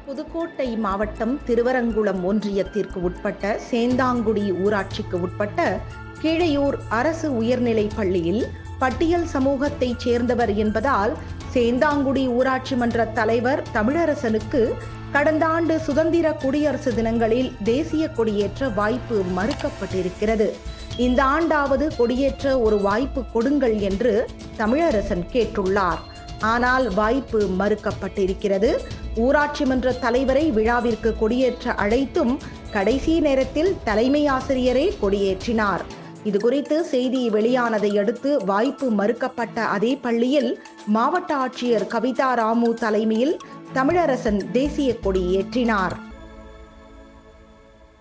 புதுக்கோட்டை மாவட்டம் திருவரங்குளம் ஒன்றியத்திற்கு உட்பட்ட சேந்தாங்குடி ஊராட்சிக்கு உட்பட்ட கீழையூர் அரசு உயர்நிலைப் பள்ளியில் பட்டியல் சமூகத்தைச் சேர்ந்தவர் என்பதால் சேந்தாங்குடி ஊராட்சி மன்ற தலைவர் தமிழரசனுக்கு கடந்த ஆண்டு சுதந்திர குடியரசு தினங்களில் தேசிய கொடியேற்ற வாய்ப்பு மறுக்கப்பட்டிருக்கிறது இந்த ஆண்டாவது கொடியேற்ற ஒரு வாய்ப்பு கொடுங்கள் என்று தமிழரசன் கேட்டுள்ளார் ஆனால் வாய்ப்பு மறுக்கப்பட்டிருக்கிறது ஊராட்சி மன்ற தலைவரை விழாவிற்கு கொடியேற்ற அழைத்தும் கடைசி நேரத்தில் தலைமை ஆசிரியரே கொடியேற்றினார் இதுகுறித்து செய்தி வெளியானதை அடுத்து வாய்ப்பு மறுக்கப்பட்ட அதே பள்ளியில் மாவட்ட ஆட்சியர் கவிதா ராமு தலைமையில் தமிழரசன் தேசிய கொடி ஏற்றினார்